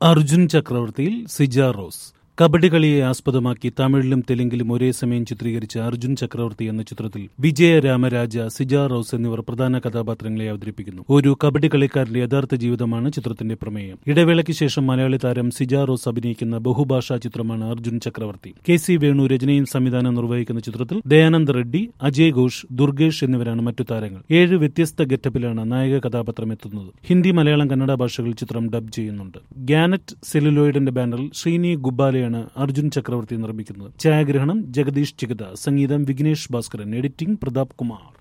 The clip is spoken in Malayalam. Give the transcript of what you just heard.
അർജുൻ ചക്രവർത്തിയിൽ സിജ റോസ് കബഡി കളിയെ ആസ്പദമാക്കി തമിഴിലും തെലുങ്കിലും ഒരേ സമയം ചിത്രീകരിച്ച അർജുൻ ചക്രവർത്തി എന്ന ചിത്രത്തിൽ വിജയ രാമരാജ സിജ റോസ് എന്നിവർ പ്രധാന കഥാപാത്രങ്ങളെ അവതരിപ്പിക്കുന്നു ഒരു കബഡി കളിക്കാരന്റെ യഥാർത്ഥ ജീവിതമാണ് ചിത്രത്തിന്റെ പ്രമേയം ഇടവേളയ്ക്ക് ശേഷം മലയാളി താരം സിജ റോസ് അഭിനയിക്കുന്ന ബഹുഭാഷാ ചിത്രമാണ് അർജുൻ ചക്രവർത്തി കെ സി വേണു രചനയും സംവിധാനം നിർവഹിക്കുന്ന ചിത്രത്തിൽ ദയാനന്ദ് റെഡ്ഡി അജയ് ഘോഷ് ദുർഗേഷ് എന്നിവരാണ് മറ്റു താരങ്ങൾ ഏഴ് വ്യത്യസ്ത ഗെറ്റപ്പിലാണ് നായക കഥാപാത്രം എത്തുന്നത് ഹിന്ദി മലയാളം കന്നഡ ഭാഷകളിൽ ചിത്രം ഡബ് ചെയ്യുന്നുണ്ട് ഗാനറ്റ് സെല്ലുലോയിഡിന്റെ ബാനറിൽ ശ്രീനി ഗുബാലയാണ് അർജുൻ ചക്രവർത്തി നിർമ്മിക്കുന്നത് ഛായാഗ്രഹണം ജഗദീഷ് ചിഗത സംഗീതം വിഘ്നേഷ് ഭാസ്കരൻ എഡിറ്റിംഗ് പ്രതാപ് കുമാർ